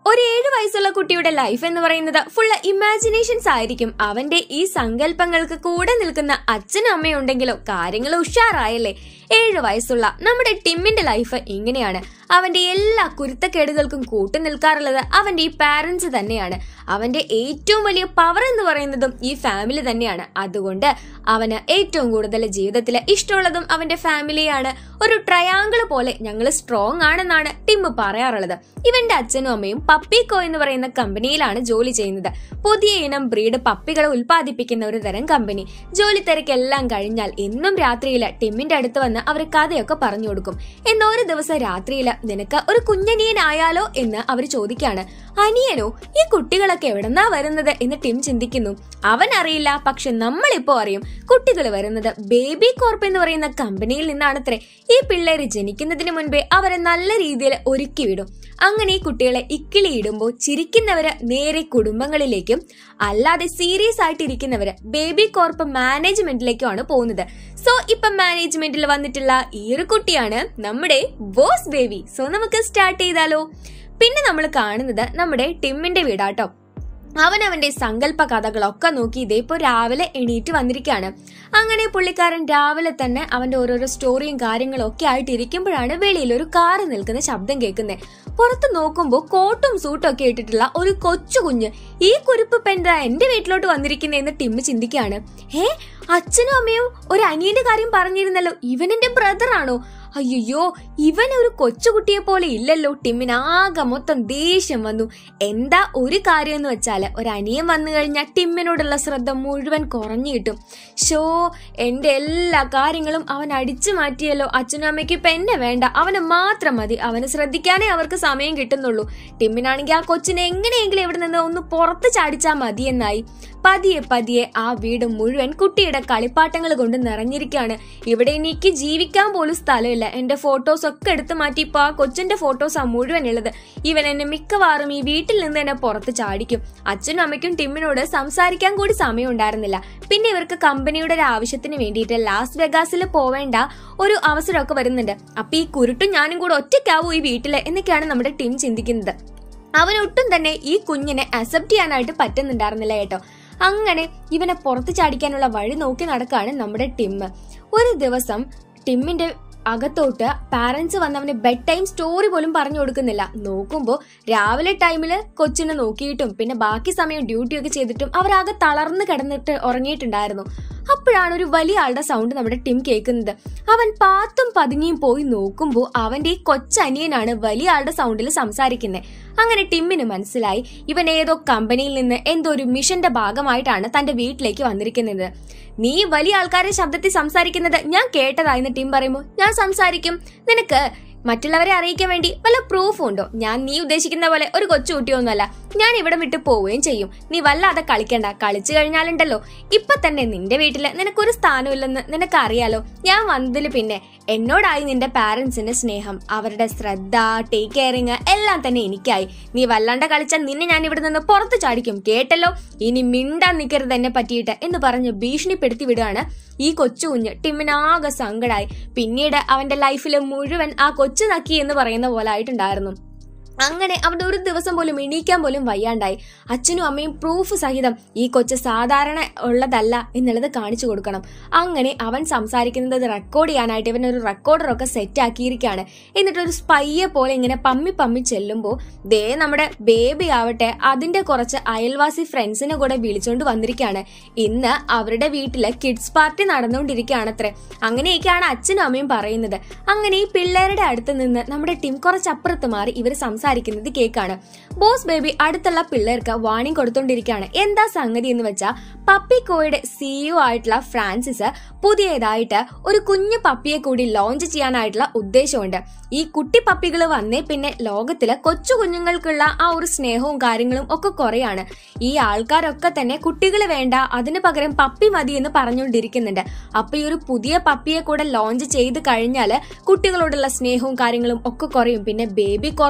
ഒരു ഏഴ് വയസ്സുള്ള കുട്ടിയുടെ ലൈഫ് എന്ന് പറയുന്നത് ഫുള്ള് ഇമാജിനേഷൻസ് ആയിരിക്കും അവന്റെ ഈ സങ്കല്പങ്ങൾക്ക് കൂടെ നിൽക്കുന്ന അച്ഛനും അമ്മയും ഉണ്ടെങ്കിലോ കാര്യങ്ങൾ ഉഷാറായല്ലേ ഏഴ് വയസ്സുള്ള നമ്മുടെ ടിമ്മിന്റെ ലൈഫ് ഇങ്ങനെയാണ് അവന്റെ എല്ലാ കുരുത്തക്കേടുകൾക്കും കൂട്ടു നിൽക്കാറുള്ളത് അവന്റെ ഈ പാരന്റ്സ് തന്നെയാണ് അവന്റെ ഏറ്റവും വലിയ പവർ എന്ന് പറയുന്നതും ഈ ഫാമിലി തന്നെയാണ് അതുകൊണ്ട് അവന് ഏറ്റവും കൂടുതൽ ജീവിതത്തിൽ ഇഷ്ടമുള്ളതും അവന്റെ ഫാമിലിയാണ് ഒരു ട്രയാങ്കിൾ പോലെ ഞങ്ങൾ സ്ട്രോങ് ആണെന്നാണ് ടിം പറയാറുള്ളത് ഇവന്റെ അച്ഛനും അമ്മയും പപ്പിക്കോ എന്ന് പറയുന്ന കമ്പനിയിലാണ് ജോലി ചെയ്യുന്നത് പുതിയ ഇനം ബ്രീഡ് പപ്പികളെ ഉൽപ്പാദിപ്പിക്കുന്ന ഒരു തരം കമ്പനി ജോലി തിരക്കെല്ലാം കഴിഞ്ഞാൽ എന്നും രാത്രിയിൽ ടിമ്മിന്റെ അടുത്ത് വന്ന് അവർ കഥയൊക്കെ പറഞ്ഞു കൊടുക്കും എന്നാൽ ഒരു ദിവസം രാത്രിയിൽ നിനക്ക് ഒരു കുഞ്ഞനിയനായാലോ എന്ന് അവർ ചോദിക്കാണ് അനിയനോ ഈ കുട്ടികളൊക്കെ എവിടെന്നാ വരുന്നത് എന്ന് ടിം ചിന്തിക്കുന്നു അവൻ അറിയില്ല പക്ഷെ നമ്മളിപ്പോ അറിയും കുട്ടികൾ വരുന്നത് ബേബി കോർപ്പ് എന്ന് പറയുന്ന കമ്പനിയിൽ നിന്നാണത്രേ ഈ പിള്ളേര് ജനിക്കുന്നതിന് മുൻപേ അവരെ നല്ല രീതിയിൽ ഒരുക്കി വിടും അങ്ങനെ ഈ കുട്ടികളെ ഇക്കിളിയിടുമ്പോൾ ചിരിക്കുന്നവര് നേരെ കുടുംബങ്ങളിലേക്കും അല്ലാതെ സീരിയസ് ആയിട്ട് ഇരിക്കുന്നവര് ബേബി കോർപ്പ് മാനേജ്മെന്റിലേക്കുമാണ് പോകുന്നത് സോ ഇപ്പൊ മാനേജ്മെന്റിൽ വന്നിട്ടുള്ള ഈ ഒരു കുട്ടിയാണ് നമ്മുടെ ബോസ് ബേബി സോ നമുക്ക് സ്റ്റാർട്ട് ചെയ്താലോ പിന്നെ നമ്മൾ കാണുന്നത് നമ്മുടെ ടിമ്മിന്റെ വീടാട്ടോ അവൻ അവന്റെ സങ്കല്പ കഥകളൊക്കെ നോക്കി ഇതേ ഇപ്പോൾ രാവിലെ എണീറ്റ് വന്നിരിക്കുകയാണ് അങ്ങനെ പുള്ളിക്കാരൻ രാവിലെ തന്നെ അവന്റെ ഓരോരോ സ്റ്റോറിയും കാര്യങ്ങളും ഒക്കെ ആയിട്ട് ഇരിക്കുമ്പോഴാണ് വെളിയിൽ ഒരു കാറ് നിൽക്കുന്ന ശബ്ദം കേൾക്കുന്നത് പുറത്ത് നോക്കുമ്പോൾ കോട്ടും സൂട്ടും ഒക്കെ ഇട്ടിട്ടുള്ള ഒരു കൊച്ചു കുഞ്ഞ് ഈ കുരുപ്പ് പെന്താ എന്റെ വീട്ടിലോട്ട് വന്നിരിക്കുന്നതെന്ന് ടിമ്മ് ചിന്തിക്കുകയാണ് ഏ അച്ഛനും അമ്മയും ഒരു അനിയന്റെ കാര്യം പറഞ്ഞിരുന്നല്ലോ ഇവൻ എന്റെ ബ്രദർ ആണോ അയ്യോ ഇവൻ ഒരു കൊച്ചുകുട്ടിയെ പോലെ ഇല്ലല്ലോ ടിമ്മിന് ആകെ മൊത്തം ദേഷ്യം വന്നു എന്താ ഒരു കാര്യം എന്ന് വെച്ചാല് ഒരു അനിയൻ വന്നു കഴിഞ്ഞാൽ ടിമ്മിനോടുള്ള ശ്രദ്ധ മുഴുവൻ കുറഞ്ഞു കിട്ടും ഷോ എന്റെ എല്ലാ കാര്യങ്ങളും അവൻ അടിച്ചു മാറ്റിയല്ലോ അച്ഛനും അമ്മയ്ക്ക് ഇപ്പൊ എന്നെ വേണ്ട അവനെ മാത്രം മതി അവന് ശ്രദ്ധിക്കാനേ അവർക്ക് സമയം കിട്ടുന്നുള്ളൂ ടിമ്മിനാണെങ്കിൽ ആ കൊച്ചിനെ എങ്ങനെയെങ്കിലും ഇവിടെ നിന്ന് ഒന്ന് പുറത്ത് ചാടിച്ചാൽ മതിയെന്നായി പതിയെ പതിയെ ആ വീട് മുഴുവൻ കുട്ടിയുടെ കളിപ്പാട്ടങ്ങൾ കൊണ്ട് നിറഞ്ഞിരിക്കുകയാണ് ഇവിടെ എനിക്ക് ജീവിക്കാൻ പോലും സ്ഥലമില്ല എന്റെ ഫോട്ടോസ് ഒക്കെ എടുത്തു മാറ്റി ഇപ്പൊ ആ കൊച്ചിന്റെ ഫോട്ടോസാ മുഴുവൻ ഉള്ളത് ഇവൻ എന്നെ മിക്കവാറും ഈ വീട്ടിൽ നിന്ന് എന്നെ പുറത്ത് ചാടിക്കും അച്ഛനും അമ്മയ്ക്കും ടിമ്മിനോട് സംസാരിക്കാൻ കൂടി സമയം ഉണ്ടായിരുന്നില്ല പിന്നെ ഇവർക്ക് കമ്പനിയുടെ ഒരു ആവശ്യത്തിന് വേണ്ടിയിട്ട് ലാസ് വെഗാസിൽ പോവേണ്ട ഒരു അവസരമൊക്കെ വരുന്നുണ്ട് അപ്പൊ ഈ കുരുട്ടും ഞാനും കൂടെ ഒറ്റയ്ക്കാവൂ ഈ വീട്ടില് എന്നൊക്കെയാണ് നമ്മുടെ ടീം ചിന്തിക്കുന്നത് അവനൊട്ടും തന്നെ ഈ കുഞ്ഞിനെ അക്സെപ്റ്റ് ചെയ്യാനായിട്ട് പറ്റുന്നുണ്ടായിരുന്നില്ല കേട്ടോ അങ്ങനെ ഇവനെ പുറത്ത് ചാടിക്കാനുള്ള വഴി നോക്കി നടക്കാണ് നമ്മുടെ ടിമ്മ് ഒരു ദിവസം ടിമ്മിന്റെ അകത്തോട്ട് പാരന്റ്സ് വന്ന് അവന് ബെഡ് ടൈം സ്റ്റോറി പോലും പറഞ്ഞു കൊടുക്കുന്നില്ല നോക്കുമ്പോൾ രാവിലെ ടൈമിൽ കൊച്ചിനെ നോക്കിയിട്ടും പിന്നെ ബാക്കി സമയം ഡ്യൂട്ടി ഒക്കെ ചെയ്തിട്ടും അവരാകെ തളർന്ന് കിടന്നിട്ട് ഉറങ്ങിയിട്ടുണ്ടായിരുന്നു അപ്പോഴാണ് ഒരു വലിയ ആളുടെ സൗണ്ട് നമ്മുടെ ടിം കേൾക്കുന്നത് അവൻ പാത്തും പതുങ്ങിയും പോയി നോക്കുമ്പോൾ അവന്റെ ഈ കൊച്ചനിയനാണ് വലിയ ആളുടെ സൗണ്ടിൽ സംസാരിക്കുന്നത് അങ്ങനെ ടിമ്മിന് മനസ്സിലായി ഇവൻ ഏതോ കമ്പനിയിൽ നിന്ന് എന്തോ ഒരു മിഷന്റെ ഭാഗമായിട്ടാണ് തന്റെ വീട്ടിലേക്ക് വന്നിരിക്കുന്നത് നീ വലിയ ആൾക്കാരെ ശബ്ദത്തിൽ സംസാരിക്കുന്നത് ഞാൻ കേട്ടതായെന്ന് ടിം പറയുമ്പോൾ ഞാൻ സംസാരിക്കും നിനക്ക് മറ്റുള്ളവരെ അറിയിക്കാൻ വേണ്ടി വല്ല പ്രൂഫും ഉണ്ടോ ഞാൻ നീ ഉദ്ദേശിക്കുന്ന പോലെ ഒരു കൊച്ചു കുട്ടിയൊന്നുമല്ല ഞാൻ ഇവിടെ വിട്ട് പോവുകയും ചെയ്യും നീ വല്ലാതെ കളിക്കണ്ട കളിച്ചു കഴിഞ്ഞാലുണ്ടല്ലോ ഇപ്പൊ തന്നെ നിന്റെ വീട്ടില് നിനക്കൊരു സ്ഥാനമില്ലെന്ന് നിനക്ക് അറിയാലോ ഞാൻ വന്നതിൽ പിന്നെ എന്നോടായി നിന്റെ പാരന്റ്സിന്റെ സ്നേഹം അവരുടെ ശ്രദ്ധ ടേക്ക് കെയറിങ് എല്ലാം തന്നെ എനിക്കായി നീ വല്ലാണ്ട് കളിച്ചാൽ നിന്നെ ഞാൻ ഇവിടെ നിന്ന് പുറത്ത് ചാടിക്കും കേട്ടല്ലോ ഇനി മിണ്ടാൻ നിൽക്കരുത് എന്നെ പറ്റിയിട്ട് എന്ന് പറഞ്ഞ് ഭീഷണിപ്പെടുത്തി വിടുകയാണ് ഈ കൊച്ചു കുഞ്ഞ് ടിമ്മിനാകെ സങ്കടായി പിന്നീട് അവന്റെ ലൈഫിൽ മുഴുവൻ ആ കൊച്ചു നക്കി എന്ന് പറയുന്ന പോലെ ആയിട്ടുണ്ടായിരുന്നു അങ്ങനെ അവന്റെ ഒരു ദിവസം പോലും എണീക്കാൻ പോലും വയ്യാണ്ടായി അച്ഛനും അമ്മയും പ്രൂഫ് സഹിതം ഈ കൊച്ച് സാധാരണ ഉള്ളതല്ല എന്നുള്ളത് കാണിച്ചു കൊടുക്കണം അങ്ങനെ അവൻ സംസാരിക്കുന്നത് റെക്കോർഡ് ചെയ്യാനായിട്ട് ഇവൻ ഒരു റെക്കോർഡറൊക്കെ സെറ്റ് ആക്കിയിരിക്കുകയാണ് എന്നിട്ട് ഒരു സ്പൈയെ പോലെ ഇങ്ങനെ പമ്മി പമ്മി ചെല്ലുമ്പോൾ ദേ നമ്മുടെ ബേബി ആവട്ടെ അതിന്റെ കുറച്ച് അയൽവാസി ഫ്രണ്ട്സിനെ കൂടെ വിളിച്ചോണ്ട് വന്നിരിക്കുകയാണ് ഇന്ന് അവരുടെ വീട്ടില് കിഡ്സ് പാർട്ടി നടന്നുകൊണ്ടിരിക്കുകയാണത്രേ അങ്ങനെയൊക്കെയാണ് അച്ഛനും അമ്മയും പറയുന്നത് അങ്ങനെ ഈ പിള്ളേരുടെ അടുത്ത് നിന്ന് നമ്മുടെ ടീം കുറച്ചപ്പുറത്ത് മാറി ഇവർ സംസാരിക്കുന്നത് കേക്കാണ് ബോസ് ബേബി അടുത്തുള്ള പിള്ളേർക്ക് വാണിംഗ് കൊടുത്തോണ്ടിരിക്കുകയാണ് എന്താ സംഗതി എന്ന് വെച്ചാൽ പപ്പിക്കോയുടെ സിഇഒ ആയിട്ടുള്ള ഫ്രാൻസിസ് പുതിയതായിട്ട് ഒരു കുഞ്ഞു പപ്പിയെ കൂടി ലോഞ്ച് ചെയ്യാനായിട്ടുള്ള ഉദ്ദേശമുണ്ട് ഈ കുട്ടി പപ്പികൾ വന്നേ പിന്നെ ലോകത്തിലെ കൊച്ചു കുഞ്ഞുങ്ങൾക്കുള്ള ആ ഒരു സ്നേഹവും കാര്യങ്ങളും ഒക്കെ കുറയാണ് ഈ ആൾക്കാരൊക്കെ തന്നെ കുട്ടികൾ വേണ്ട അതിന് പകരം പപ്പി മതി എന്ന് പറഞ്ഞുകൊണ്ടിരിക്കുന്നുണ്ട് അപ്പൊ ഈ ഒരു പുതിയ പപ്പിയെ കൂടെ ലോഞ്ച് ചെയ്ത് കഴിഞ്ഞാൽ കുട്ടികളോടുള്ള സ്നേഹവും കാര്യങ്ങളും ഒക്കെ കുറയും പിന്നെ ബേബി കോർപ്പ് തന്നെ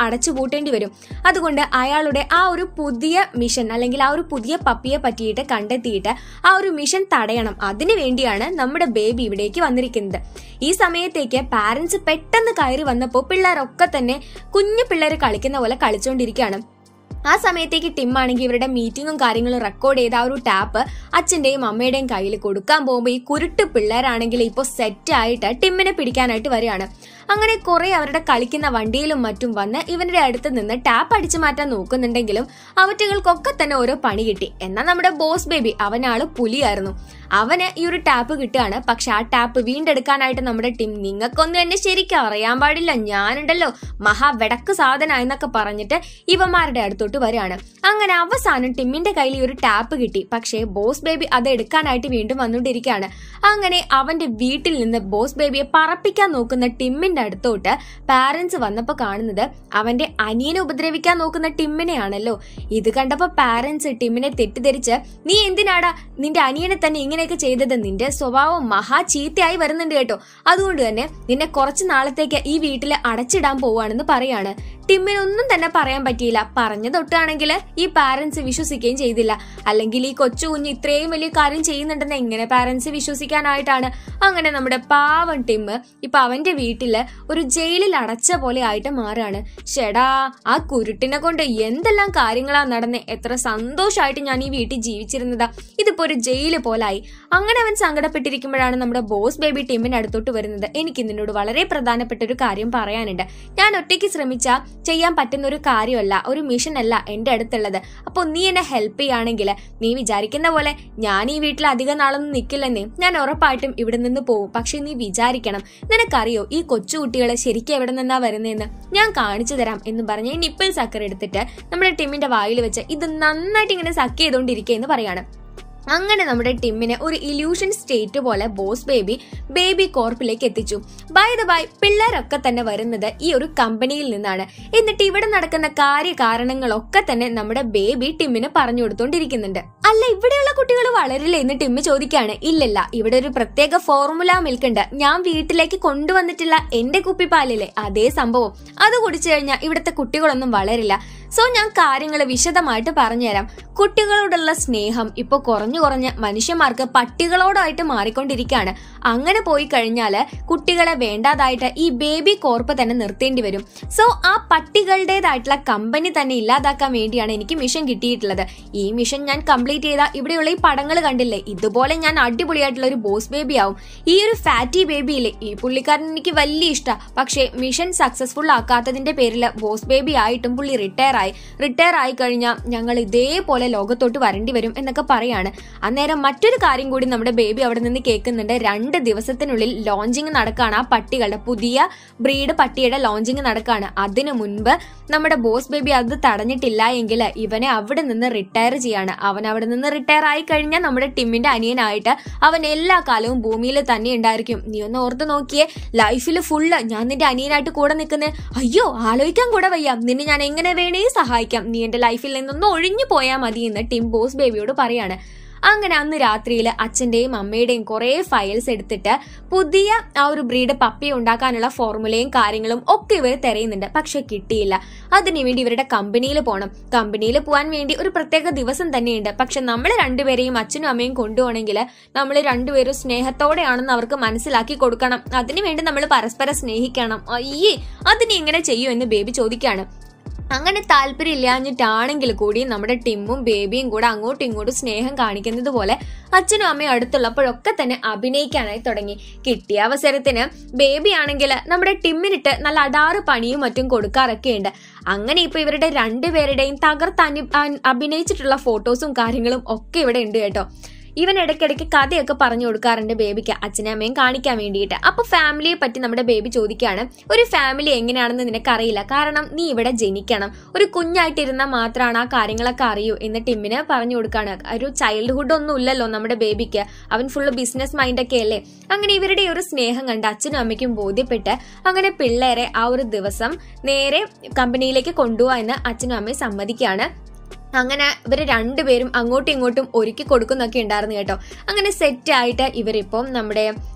അടച്ചു പൂട്ടേണ്ടി വരും അതുകൊണ്ട് അയാളുടെ ആ ഒരു പുതിയ മിഷൻ അല്ലെങ്കിൽ ആ ഒരു പുതിയ പപ്പിയെ പറ്റിയിട്ട് കണ്ടെത്തിയിട്ട് ആ ഒരു മിഷൻ തടയണം അതിനു വേണ്ടിയാണ് നമ്മുടെ ബേബി ഇവിടേക്ക് വന്നിരിക്കുന്നത് ഈ സമയത്തേക്ക് പാരന്റ്സ് പെട്ടെന്ന് കയറി വന്നപ്പോൾ പിള്ളേരൊക്കെ തന്നെ കുഞ്ഞു പിള്ളേർ കളിക്കുന്ന പോലെ കളിച്ചുകൊണ്ടിരിക്കുകയാണ് ആ സമയത്തേക്ക് ടിം ആണെങ്കിൽ ഇവരുടെ മീറ്റിങ്ങും കാര്യങ്ങളും റെക്കോർഡ് ചെയ്ത ആ ഒരു ടാപ്പ് അച്ഛന്റെയും അമ്മയുടെയും കയ്യിൽ കൊടുക്കാൻ പോകുമ്പോൾ ഈ കുരുട്ട് പിള്ളേരാണെങ്കിൽ ഇപ്പോൾ സെറ്റ് ആയിട്ട് ടിമ്മിനെ പിടിക്കാനായിട്ട് വരികയാണ് അങ്ങനെ കുറെ അവരുടെ കളിക്കുന്ന വണ്ടിയിലും മറ്റും വന്ന് ഇവരുടെ അടുത്ത് നിന്ന് ടാപ്പ് അടിച്ചു മാറ്റാൻ നോക്കുന്നുണ്ടെങ്കിലും അവറ്റുകൾക്കൊക്കെ തന്നെ ഓരോ പണി കിട്ടി എന്നാൽ നമ്മുടെ ബോസ് ബേബി അവനാള് പുലിയായിരുന്നു അവന് ഈ ഒരു ടാപ്പ് കിട്ടുകയാണ് പക്ഷെ ആ ടാപ്പ് വീണ്ടെടുക്കാനായിട്ട് നമ്മുടെ ടീം നിങ്ങൾക്കൊന്നും എന്നെ ശരിക്കും അറിയാൻ പാടില്ല ഞാനുണ്ടല്ലോ മഹാ വെടക്ക് സാധന എന്നൊക്കെ പറഞ്ഞിട്ട് ഇവന്മാരുടെ അടുത്തോട്ട് വരികയാണ് അങ്ങനെ അവസാനം ടിമ്മിന്റെ കയ്യിൽ ഈ ഒരു ടാപ്പ് കിട്ടി പക്ഷേ ബോസ് ബേബി അത് എടുക്കാനായിട്ട് വീണ്ടും വന്നുകൊണ്ടിരിക്കുകയാണ് അങ്ങനെ അവന്റെ വീട്ടിൽ നിന്ന് ബോസ് ബേബിയെ പറപ്പിക്കാൻ നോക്കുന്ന ടിമ്മിന്റെ അടുത്തോട്ട് പാരന്റ്സ് വന്നപ്പോൾ കാണുന്നത് അവന്റെ അനിയനെ ഉപദ്രവിക്കാൻ നോക്കുന്ന ടിമ്മിനെയാണല്ലോ ഇത് കണ്ടപ്പോ പാരന്റ്സ് ടിമ്മിനെ തെറ്റിദ്ധരിച്ച് നീ എന്തിനാടാ നിന്റെ അനിയനെ തന്നെ ഇങ്ങനെയൊക്കെ ചെയ്തത് നിന്റെ സ്വഭാവം മഹാ ചീത്തയായി വരുന്നുണ്ട് കേട്ടോ അതുകൊണ്ട് തന്നെ നിന്നെ കുറച്ച് നാളത്തേക്ക് ഈ വീട്ടിൽ അടച്ചിടാൻ പോവാണെന്ന് പറയാണ് ടിമ്മിനൊന്നും തന്നെ പറയാൻ പറ്റിയില്ല പറഞ്ഞ തൊട്ടാണെങ്കിൽ ഈ പാരന്റ്സ് വിശ്വസിക്കുകയും ചെയ്തില്ല അല്ലെങ്കിൽ ഈ കൊച്ചു കുഞ്ഞ് ഇത്രയും വലിയ കാര്യം ചെയ്യുന്നുണ്ടെന്ന് എങ്ങനെ പാരന്റ്സ് വിശ്വസിക്കാനായിട്ടാണ് അങ്ങനെ നമ്മുടെ പാവൻ ടിമ്മ് ഇപ്പൊ അവന്റെ വീട്ടില് ഒരു ജയിലിൽ അടച്ച പോലെ ആയിട്ട് മാറുകയാണ് ഷെടാ ആ കുരുട്ടിനെ കൊണ്ട് എന്തെല്ലാം കാര്യങ്ങളാ നടന്നേ എത്ര സന്തോഷമായിട്ട് ഞാൻ ഈ വീട്ടിൽ ജീവിച്ചിരുന്നതാ ഇതിപ്പോ ഒരു ജയില് പോലായി അങ്ങനെ അവൻ സങ്കടപ്പെട്ടിരിക്കുമ്പോഴാണ് നമ്മുടെ ബോസ് ബേബി ടീമിന്റെ അടുത്തോട്ട് വരുന്നത് എനിക്ക് നിന്നോട് വളരെ പ്രധാനപ്പെട്ട ഒരു കാര്യം പറയാനുണ്ട് ഞാൻ ഒറ്റയ്ക്ക് ശ്രമിച്ച ചെയ്യാൻ പറ്റുന്ന ഒരു കാര്യമല്ല ഒരു മിഷൻ അല്ല എന്റെ അടുത്തുള്ളത് അപ്പോൾ നീ എന്നെ ഹെൽപ്പ് ചെയ്യുകയാണെങ്കിൽ നീ വിചാരിക്കുന്ന പോലെ ഞാൻ ഈ വീട്ടിൽ അധികം നാളൊന്നും നിൽക്കില്ലെന്നേ ഞാൻ ഉറപ്പായിട്ടും ഇവിടെ നിന്ന് പോകും പക്ഷെ നീ വിചാരിക്കണം നിനക്കറിയോ ഈ കൊച്ചു കുട്ടികളെ ശരിക്കും എവിടെ നിന്നാ വരുന്നതെന്ന് ഞാൻ കാണിച്ചു തരാം എന്ന് പറഞ്ഞ് നിപ്പിൾ സക്കർ എടുത്തിട്ട് നമ്മുടെ ടിമ്മിന്റെ വായിൽ വെച്ച് ഇത് നന്നായിട്ട് ഇങ്ങനെ സക്ക് ചെയ്തുകൊണ്ടിരിക്കുക എന്ന് പറയാണ് അങ്ങനെ നമ്മുടെ ടിമ്മിനെ ഒരു ഇല്യൂഷൻ സ്റ്റേറ്റ് പോലെ ബോസ് ബേബി ബേബി കോർപ്പിലേക്ക് എത്തിച്ചു ബൈ ദ ബൈ പിള്ളേരൊക്കെ തന്നെ വരുന്നത് ഈ ഒരു കമ്പനിയിൽ നിന്നാണ് എന്നിട്ട് ഇവിടെ നടക്കുന്ന കാര്യകാരണങ്ങളൊക്കെ തന്നെ നമ്മുടെ ബേബി ടിമ്മിന് പറഞ്ഞു കൊടുത്തോണ്ടിരിക്കുന്നുണ്ട് അല്ല ഇവിടെയുള്ള കുട്ടികൾ വളരില്ലേ എന്ന് ടിമ്മ് ചോദിക്കാണ് ഇല്ലല്ല ഇവിടെ ഒരു പ്രത്യേക ഫോർമുല മിൽക്ക് ഉണ്ട് ഞാൻ വീട്ടിലേക്ക് കൊണ്ടുവന്നിട്ടില്ല എന്റെ കുപ്പിപ്പാലില്ലേ അതേ സംഭവം അത് കുടിച്ചു കഴിഞ്ഞാൽ ഇവിടുത്തെ കുട്ടികളൊന്നും വളരില്ല സോ ഞാൻ കാര്യങ്ങൾ വിശദമായിട്ട് പറഞ്ഞുതരാം കുട്ടികളോടുള്ള സ്നേഹം ഇപ്പോൾ കുറഞ്ഞു കുറഞ്ഞ് മനുഷ്യന്മാർക്ക് പട്ടികളോടായിട്ട് മാറിക്കൊണ്ടിരിക്കുകയാണ് അങ്ങനെ പോയി കഴിഞ്ഞാൽ കുട്ടികളെ വേണ്ടാതായിട്ട് ഈ ബേബി കോർപ്പ് തന്നെ നിർത്തേണ്ടി വരും സോ ആ പട്ടികളുടേതായിട്ടുള്ള കമ്പനി തന്നെ ഇല്ലാതാക്കാൻ വേണ്ടിയാണ് എനിക്ക് മിഷൻ കിട്ടിയിട്ടുള്ളത് ഈ മിഷൻ ഞാൻ കംപ്ലീറ്റ് ചെയ്ത ഇവിടെയുള്ള ഈ പടങ്ങൾ കണ്ടില്ലേ ഇതുപോലെ ഞാൻ അടിപൊളിയായിട്ടുള്ള ഒരു ബോസ് ബേബി ആവും ഈ ഒരു ഫാറ്റി ബേബി ഇല്ലേ ഈ പുള്ളിക്കാരൻ എനിക്ക് വലിയ ഇഷ്ടമാണ് പക്ഷേ മിഷൻ സക്സസ്ഫുൾ ആക്കാത്തതിന്റെ പേരിൽ ബോസ് ബേബി ആയിട്ടും പുള്ളി റിട്ടയർ ആയി റിട്ടയർ ആയി കഴിഞ്ഞാൽ ഞങ്ങൾ ഇതേപോലെ ലോകത്തോട്ട് വരേണ്ടി വരും എന്നൊക്കെ പറയാണ് അന്നേരം മറ്റൊരു കാര്യം കൂടി നമ്മുടെ ബേബി അവിടെ നിന്ന് കേൾക്കുന്നുണ്ട് രണ്ട് ദിവസത്തിനുള്ളിൽ ലോഞ്ചിങ് നടക്കുകയാണ് ആ പട്ടികളുടെ പുതിയ ബ്രീഡ് പട്ടിയുടെ ലോഞ്ചിങ് നടക്കുകയാണ് അതിനു മുൻപ് നമ്മുടെ ബോസ് ബേബി അത് തടഞ്ഞിട്ടില്ല എങ്കിൽ ഇവനെ അവിടെ നിന്ന് റിട്ടയർ ചെയ്യാണ് അവൻ അവിടെ നിന്ന് റിട്ടയർ ആയി കഴിഞ്ഞാൽ നമ്മുടെ ടിമ്മിന്റെ അനിയനായിട്ട് അവൻ എല്ലാ കാലവും ഭൂമിയിൽ തന്നെ ഉണ്ടായിരിക്കും നീ ഒന്ന് ഓർത്ത് നോക്കിയേ ലൈഫിൽ ഫുള്ള് ഞാൻ നിന്റെ അനിയനായിട്ട് കൂടെ നിൽക്കുന്നത് അയ്യോ ആലോചിക്കാൻ കൂടെ വയ്യ നിന്നെ ഞാൻ എങ്ങനെ വേണേ സഹായിക്കാം നീ എന്റെ ലൈഫിൽ നിന്നൊന്ന് ഒഴിഞ്ഞു പോയാൽ മതി എന്ന് ടിം ബോസ് ബേബിയോട് പറയാണ് അങ്ങനെ അന്ന് രാത്രിയിൽ അച്ഛന്റെയും അമ്മയുടെയും കുറേ ഫയൽസ് എടുത്തിട്ട് പുതിയ ആ ഒരു ബ്രീഡ് പപ്പി ഉണ്ടാക്കാനുള്ള ഫോർമുലയും കാര്യങ്ങളും ഒക്കെ ഇവർ തിരയുന്നുണ്ട് പക്ഷെ കിട്ടിയില്ല അതിനുവേണ്ടി ഇവരുടെ കമ്പനിയിൽ പോകണം കമ്പനിയിൽ പോകാൻ വേണ്ടി ഒരു പ്രത്യേക ദിവസം തന്നെയുണ്ട് പക്ഷെ നമ്മൾ രണ്ടുപേരെയും അച്ഛനും അമ്മയും കൊണ്ടുപോകണമെങ്കിൽ നമ്മൾ രണ്ടുപേരും സ്നേഹത്തോടെയാണെന്ന് അവർക്ക് മനസ്സിലാക്കി കൊടുക്കണം അതിനുവേണ്ടി നമ്മൾ പരസ്പരം സ്നേഹിക്കണം അയ്യേ അതിന് എങ്ങനെ ചെയ്യും എന്ന് ബേബി ചോദിക്കാണ് അങ്ങനെ താല്പര്യമില്ലാഞ്ഞിട്ടാണെങ്കിൽ കൂടി നമ്മുടെ ടിമ്മും ബേബിയും കൂടെ അങ്ങോട്ടും ഇങ്ങോട്ടും സ്നേഹം കാണിക്കുന്നത് പോലെ അച്ഛനും അമ്മയും അടുത്തുള്ളപ്പോഴൊക്കെ തന്നെ അഭിനയിക്കാനായി തുടങ്ങി കിട്ടിയ അവസരത്തിന് ബേബി ആണെങ്കിൽ നമ്മുടെ ടിമ്മിനിട്ട് നല്ല അടാറ് പണിയും മറ്റും കൊടുക്കാറൊക്കെ ഉണ്ട് അങ്ങനെ ഇപ്പൊ ഇവരുടെ രണ്ടുപേരുടെയും തകർത്ത് അനു അഭിനയിച്ചിട്ടുള്ള ഫോട്ടോസും കാര്യങ്ങളും ഒക്കെ ഇവിടെ ഉണ്ട് കേട്ടോ ഇവൻ ഇടയ്ക്കിടയ്ക്ക് കഥയൊക്കെ പറഞ്ഞു കൊടുക്കാറുണ്ട് ബേബിക്ക് അച്ഛനും അമ്മയും കാണിക്കാൻ വേണ്ടിയിട്ട് അപ്പൊ ഫാമിലിയെ പറ്റി നമ്മുടെ ബേബി ചോദിക്കുകയാണ് ഒരു ഫാമിലി എങ്ങനെയാണെന്ന് നിനക്കറിയില്ല കാരണം നീ ഇവിടെ ജനിക്കണം ഒരു കുഞ്ഞായിട്ടിരുന്നാൽ മാത്രമാണ് ആ കാര്യങ്ങളൊക്കെ അറിയൂ എന്ന് ടിമ്മിന് പറഞ്ഞു കൊടുക്കുകയാണ് ഒരു ചൈൽഡ്ഹുഡ് ഒന്നും ഇല്ലല്ലോ നമ്മുടെ ബേബിക്ക് അവൻ ഫുള്ള് ബിസിനസ് മൈൻഡൊക്കെ അല്ലേ അങ്ങനെ ഇവരുടെ ഒരു സ്നേഹം കണ്ട് അച്ഛനും അമ്മയ്ക്കും ബോധ്യപ്പെട്ട് അങ്ങനെ പിള്ളേരെ ആ ഒരു ദിവസം നേരെ കമ്പനിയിലേക്ക് കൊണ്ടുപോകാൻ എന്ന് അച്ഛനും അമ്മയും സമ്മതിക്കുകയാണ് അങ്ങനെ ഇവർ രണ്ടുപേരും അങ്ങോട്ടും ഇങ്ങോട്ടും ഒരുക്കി കൊടുക്കുന്നൊക്കെ ഉണ്ടായിരുന്നു കേട്ടോ അങ്ങനെ സെറ്റ് ആയിട്ട് ഇവരിപ്പം നമ്മുടെ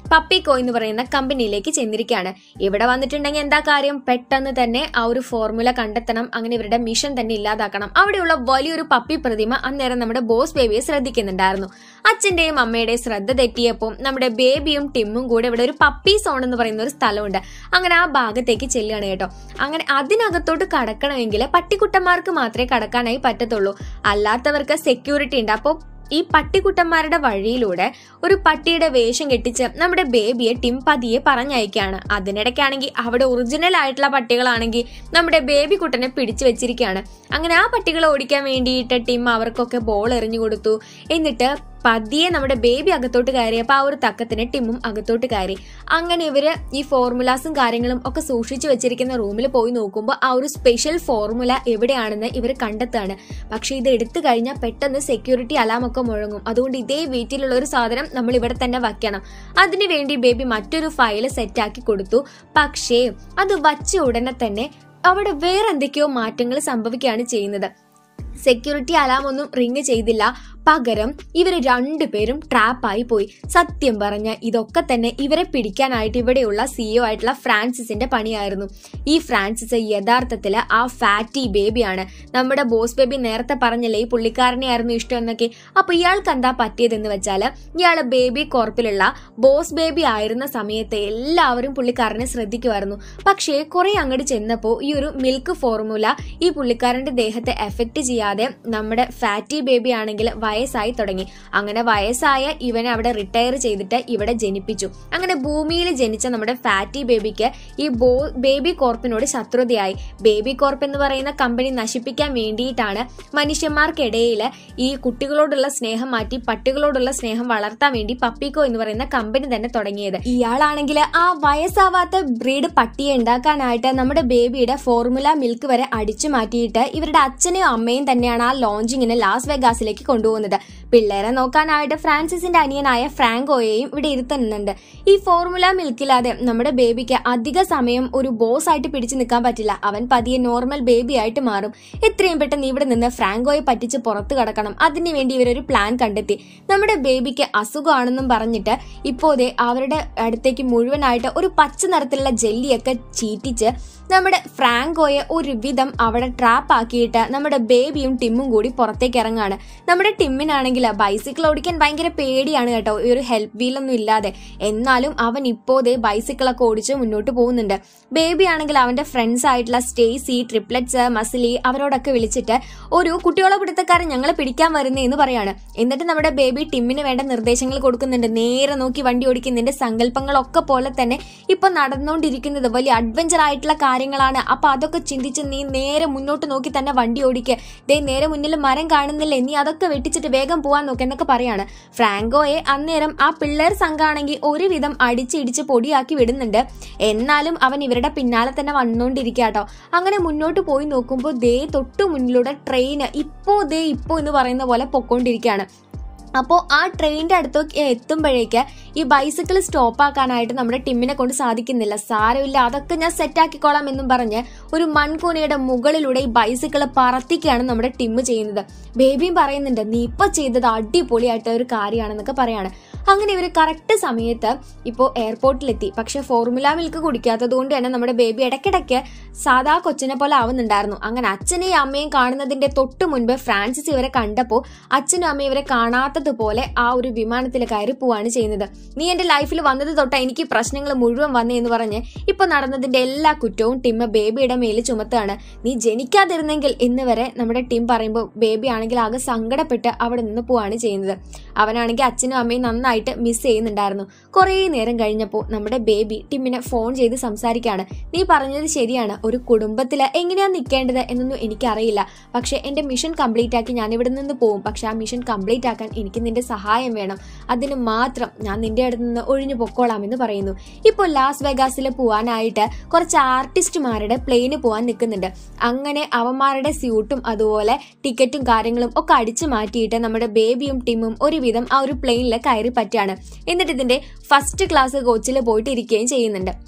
പപ്പിക്കോ എന്ന് പറയുന്ന കമ്പനിയിലേക്ക് ചെന്നിരിക്കുകയാണ് ഇവിടെ വന്നിട്ടുണ്ടെങ്കിൽ എന്താ കാര്യം പെട്ടെന്ന് തന്നെ ആ ഒരു ഫോർമുല കണ്ടെത്തണം അങ്ങനെ ഇവരുടെ മിഷൻ തന്നെ ഇല്ലാതാക്കണം അവിടെയുള്ള വലിയൊരു പപ്പി പ്രതിമ അന്നേരം നമ്മുടെ ബോസ് ബേബിയെ ശ്രദ്ധിക്കുന്നുണ്ടായിരുന്നു അച്ഛന്റെയും അമ്മയുടെയും ശ്രദ്ധ തെറ്റിയപ്പോൾ നമ്മുടെ ബേബിയും ടിമ്മും കൂടെ ഇവിടെ ഒരു പപ്പി സോൺ എന്ന് പറയുന്ന ഒരു സ്ഥലമുണ്ട് അങ്ങനെ ആ ഭാഗത്തേക്ക് ചെല്ലുകയാണ് കേട്ടോ അങ്ങനെ അതിനകത്തോട്ട് കടക്കണമെങ്കിൽ പട്ടിക്കുട്ടന്മാർക്ക് മാത്രമേ കടക്കാനായി പറ്റത്തുള്ളൂ അല്ലാത്തവർക്ക് സെക്യൂരിറ്റി ഉണ്ട് അപ്പോൾ ഈ പട്ടിക്കുട്ടന്മാരുടെ വഴിയിലൂടെ ഒരു പട്ടിയുടെ വേഷം കെട്ടിച്ച് നമ്മുടെ ബേബിയെ ടിം പതിയെ പറഞ്ഞയക്കുകയാണ് അതിനിടയ്ക്കാണെങ്കിൽ അവിടെ ഒറിജിനൽ ആയിട്ടുള്ള പട്ടികളാണെങ്കിൽ നമ്മുടെ ബേബി കുട്ടനെ പിടിച്ചു വെച്ചിരിക്കുകയാണ് അങ്ങനെ ആ പട്ടികളെ ഓടിക്കാൻ വേണ്ടിയിട്ട് ടിം അവർക്കൊക്കെ ബോൾ എറിഞ്ഞു കൊടുത്തു എന്നിട്ട് പതിയെ നമ്മുടെ ബേബി അകത്തോട്ട് കയറിയപ്പോൾ ആ ഒരു തക്കത്തിന് ടിമ്മും അകത്തോട്ട് കയറി അങ്ങനെ ഇവര് ഈ ഫോർമുലാസും കാര്യങ്ങളും ഒക്കെ സൂക്ഷിച്ചു വെച്ചിരിക്കുന്ന റൂമിൽ പോയി നോക്കുമ്പോൾ ആ ഒരു സ്പെഷ്യൽ ഫോർമുല എവിടെയാണെന്ന് ഇവർ കണ്ടെത്താണ് പക്ഷെ ഇത് എടുത്തു കഴിഞ്ഞാൽ പെട്ടെന്ന് സെക്യൂരിറ്റി അലാം ഒക്കെ മുഴങ്ങും അതുകൊണ്ട് ഇതേ വീട്ടിലുള്ള ഒരു സാധനം നമ്മൾ ഇവിടെ തന്നെ വയ്ക്കണം അതിനുവേണ്ടി ബേബി മറ്റൊരു ഫയല് സെറ്റാക്കി കൊടുത്തു പക്ഷേ അത് വച്ച ഉടനെ തന്നെ അവിടെ വേറെ എന്തൊക്കെയോ മാറ്റങ്ങൾ സംഭവിക്കുകയാണ് ചെയ്യുന്നത് സെക്യൂരിറ്റി അലാം ഒന്നും റിങ് ചെയ്തില്ല പകരം ഇവര് രണ്ടുപേരും ട്രാപ്പായി പോയി സത്യം പറഞ്ഞ ഇതൊക്കെ തന്നെ ഇവരെ പിടിക്കാനായിട്ട് ഇവിടെയുള്ള സിഇഒ ആയിട്ടുള്ള ഫ്രാൻസിസിന്റെ പണിയായിരുന്നു ഈ ഫ്രാൻസിസ് യഥാർത്ഥത്തില് ആ ഫാറ്റി ബേബിയാണ് നമ്മുടെ ബോസ് ബേബി നേരത്തെ പറഞ്ഞല്ലേ ഈ പുള്ളിക്കാരനെ ആയിരുന്നു ഇഷ്ടം എന്നൊക്കെ അപ്പൊ ഇയാൾക്ക് എന്താ പറ്റിയതെന്ന് വെച്ചാല് ഇയാള് ബേബി കോർപ്പിലുള്ള ബോസ് ബേബി ആയിരുന്ന സമയത്ത് എല്ലാവരും പുള്ളിക്കാരനെ ശ്രദ്ധിക്കുമായിരുന്നു പക്ഷേ കുറെ അങ്ങോട്ട് ചെന്നപ്പോൾ ഈ ഒരു മിൽക്ക് ഫോർമുല ഈ പുള്ളിക്കാരന്റെ ദേഹത്തെ എഫക്ട് ചെയ്യാതെ നമ്മുടെ ഫാറ്റി ബേബി ആണെങ്കിൽ വയസ്സായി തുടങ്ങി അങ്ങനെ വയസ്സായ ഇവനെ അവിടെ റിട്ടയർ ചെയ്തിട്ട് ഇവിടെ ജനിപ്പിച്ചു അങ്ങനെ ഭൂമിയിൽ ജനിച്ച നമ്മുടെ ഫാറ്റി ബേബിക്ക് ഈ ബോ ബേബി കോർപ്പിനോട് ശത്രുതയായി ബേബി കോർപ്പ് എന്ന് പറയുന്ന കമ്പനി നശിപ്പിക്കാൻ വേണ്ടിയിട്ടാണ് മനുഷ്യന്മാർക്കിടയിൽ ഈ കുട്ടികളോടുള്ള സ്നേഹം മാറ്റി പട്ടികളോടുള്ള സ്നേഹം വളർത്താൻ വേണ്ടി പപ്പിക്കോ എന്ന് പറയുന്ന കമ്പനി തന്നെ തുടങ്ങിയത് ഇയാളാണെങ്കിൽ ആ വയസ്സാവാത്ത ബ്രീഡ് പട്ടിയെ ഉണ്ടാക്കാനായിട്ട് നമ്മുടെ ബേബിയുടെ ഫോർമുല മിൽക്ക് വരെ അടിച്ചു മാറ്റിയിട്ട് ഇവരുടെ അച്ഛനെയും അമ്മയും തന്നെയാണ് ആ ലോഞ്ചിങ്ങിന് ലാസ് വെഗാസിലേക്ക് കൊണ്ടുപോകുന്നത് പിള്ളേരെ നോക്കാനായിട്ട് ഫ്രാൻസിസിന്റെ അനിയനായ ഫ്രാങ്കോയെയും ഇവിടെ ഇരുത്തുന്നുണ്ട് ഈ ഫോർമുല മിൽക്കില്ലാതെ നമ്മുടെ ബേബിക്ക് അധിക സമയം ഒരു ബോസ് ആയിട്ട് പിടിച്ചു നിൽക്കാൻ പറ്റില്ല അവൻ പതിയെ നോർമൽ ബേബി ആയിട്ട് മാറും എത്രയും പെട്ടെന്ന് ഇവിടെ നിന്ന് ഫ്രാങ്കോയെ പറ്റിച്ച് പുറത്തു കടക്കണം അതിനു വേണ്ടി ഇവരൊരു പ്ലാൻ കണ്ടെത്തി നമ്മുടെ ബേബിക്ക് അസുഖമാണെന്നും പറഞ്ഞിട്ട് ഇപ്പോഴേ അവരുടെ അടുത്തേക്ക് മുഴുവനായിട്ട് ഒരു പച്ച നിറത്തിലുള്ള ജെല്ലിയൊക്കെ ചീറ്റിച്ച് നമ്മുടെ ഫ്രാങ്കോയെ ഒരു വിധം അവിടെ ട്രാപ്പ് ആക്കിയിട്ട് നമ്മുടെ ബേബിയും ടിമ്മും കൂടി പുറത്തേക്ക് ഇറങ്ങാണ് നമ്മുടെ ടിമ്മിനാണെങ്കിൽ ബൈസിക്കിൾ ഓടിക്കാൻ ഭയങ്കര പേടിയാണ് കേട്ടോ ഈ ഒരു ഹെൽപ്പ് വീലൊന്നും ഇല്ലാതെ എന്നാലും അവൻ ഇപ്പോഴേ ബൈസിക്കിളൊക്കെ ഓടിച്ച് മുന്നോട്ട് പോകുന്നുണ്ട് ബേബി ആണെങ്കിൽ അവന്റെ ഫ്രണ്ട്സ് ആയിട്ടുള്ള സ്റ്റേസി ട്രിപ്ലറ്റ്സ് മസിലി അവരോടൊക്കെ വിളിച്ചിട്ട് ഒരു കുട്ടികളെ പിടുത്തക്കാരൻ ഞങ്ങളെ പിടിക്കാൻ വരുന്നേ എന്ന് പറയാണ് എന്നിട്ട് നമ്മുടെ ബേബി ടിമ്മിന് വേണ്ട നിർദ്ദേശങ്ങൾ കൊടുക്കുന്നുണ്ട് നേരെ നോക്കി വണ്ടി ഓടിക്കുന്നതിന്റെ സങ്കല്പങ്ങളൊക്കെ പോലെ തന്നെ ഇപ്പൊ നടന്നുകൊണ്ടിരിക്കുന്നത് വലിയ അഡ്വഞ്ചർ ആയിട്ടുള്ള കാര്യങ്ങളാണ് അപ്പൊ അതൊക്കെ ചിന്തിച്ച് നീ നേരെ മുന്നോട്ട് നോക്കി തന്നെ വണ്ടി ഓടിക്കുക ദേ നേരെ മുന്നിൽ മരം കാണുന്നില്ലേ നീ അതൊക്കെ വെട്ടിച്ചിട്ട് വേഗം പോവാൻ നോക്ക് എന്നൊക്കെ പറയാണ് ഫ്രാങ്കോയെ അന്നേരം ആ പിള്ളേർ സംഘാണെങ്കിൽ ഒരുവിധം അടിച്ചിടിച്ച് പൊടിയാക്കി വിടുന്നുണ്ട് എന്നാലും അവൻ ഇവരുടെ പിന്നാലെ തന്നെ വന്നുകൊണ്ടിരിക്കുക കേട്ടോ അങ്ങനെ മുന്നോട്ട് പോയി നോക്കുമ്പോൾ ദേ തൊട്ടു മുന്നിലൂടെ ട്രെയിന് ഇപ്പോ ദേ ഇപ്പോ എന്ന് പറയുന്ന പോലെ പൊക്കോണ്ടിരിക്കുകയാണ് അപ്പോൾ ആ ട്രെയിനിന്റെ അടുത്തേക്ക് എത്തുമ്പോഴേക്ക് ഈ ബൈസിക്കിൾ സ്റ്റോപ്പ് ആക്കാനായിട്ട് നമ്മുടെ ടിമ്മിനെ കൊണ്ട് സാധിക്കുന്നില്ല സാരമില്ല അതൊക്കെ ഞാൻ സെറ്റ് ആക്കിക്കോളാം എന്നും പറഞ്ഞ് ഒരു മൺകൂനയുടെ മുകളിലൂടെ ഈ ബൈസിക്കിൾ പറത്തിക്കുകയാണ് നമ്മുടെ ടിമ്മ് ചെയ്യുന്നത് ബേബിയും പറയുന്നുണ്ട് നീ ഇപ്പൊ ചെയ്തത് അടിപൊളിയായിട്ട് ഒരു കാര്യമാണെന്നൊക്കെ പറയാണ് അങ്ങനെ ഇവർ കറക്റ്റ് സമയത്ത് ഇപ്പോൾ എയർപോർട്ടിലെത്തി പക്ഷെ ഫോർമുല മിൽക്ക് കുടിക്കാത്തത് കൊണ്ട് തന്നെ നമ്മുടെ ബേബി ഇടയ്ക്കിടയ്ക്ക് സാധാ കൊച്ചിനെ പോലെ ആവുന്നുണ്ടായിരുന്നു അങ്ങനെ അച്ഛനെയും അമ്മയും കാണുന്നതിന്റെ തൊട്ട് മുൻപ് ഫ്രാൻസിസ് ഇവരെ കണ്ടപ്പോൾ അച്ഛനും അമ്മയും ഇവരെ കാണാത്തതുപോലെ ആ ഒരു വിമാനത്തിൽ കയറി പോവാണ് ചെയ്യുന്നത് നീ എന്റെ ലൈഫിൽ വന്നത് തൊട്ട് എനിക്ക് പ്രശ്നങ്ങൾ മുഴുവൻ വന്നേ എന്ന് പറഞ്ഞ് ഇപ്പൊ നടന്നതിന്റെ എല്ലാ കുറ്റവും ടിമ്മ ബേബിയുടെ മേലിൽ ചുമത്താണ് നീ ജനിക്കാതിരുന്നെങ്കിൽ എന്ന് വരെ നമ്മുടെ ടീം പറയുമ്പോൾ ബേബി ആണെങ്കിൽ ആകെ സങ്കടപ്പെട്ട് അവിടെ നിന്ന് പോവാണ് ചെയ്യുന്നത് അവനാണെങ്കിൽ അച്ഛനും അമ്മയും നന്നായിട്ട് മിസ് ചെയ്യുന്നുണ്ടായിരുന്നു കുറേ നേരം കഴിഞ്ഞപ്പോൾ നമ്മുടെ ബേബി ടിമ്മിനെ ഫോൺ ചെയ്ത് സംസാരിക്കുകയാണ് നീ പറഞ്ഞത് ശരിയാണ് ഒരു കുടുംബത്തിൽ എങ്ങനെയാ നിൽക്കേണ്ടത് എന്നൊന്നും എനിക്കറിയില്ല പക്ഷെ എൻ്റെ മിഷൻ കംപ്ലീറ്റ് ആക്കി ഞാൻ ഇവിടെ നിന്ന് പോകും പക്ഷെ ആ മിഷൻ കംപ്ലീറ്റ് ആക്കാൻ എനിക്ക് നിന്റെ സഹായം വേണം അതിന് മാത്രം ഞാൻ നിന്റെ അടുത്ത് നിന്ന് ഒഴിഞ്ഞു പൊക്കോളാം എന്ന് പറയുന്നു ഇപ്പോൾ ലാസ് വെഗാസിൽ പോകാനായിട്ട് കുറച്ച് ആർട്ടിസ്റ്റുമാരുടെ പ്ലെയിന് പോകാൻ നിൽക്കുന്നുണ്ട് അങ്ങനെ അവന്മാരുടെ സ്യൂട്ടും അതുപോലെ ടിക്കറ്റും കാര്യങ്ങളും ഒക്കെ അടിച്ചു മാറ്റിയിട്ട് നമ്മുടെ ബേബിയും ടിമ്മും ഒരുവിധം ആ ഒരു പ്ലെയിനിൽ കയറി പറ്റാണ് എന്നിട്ട് ഇതിന്റെ ഫസ്റ്റ് ക്ലാസ് കോച്ചിൽ പോയിട്ട് ഇരിക്കുകയും ചെയ്യുന്നുണ്ട്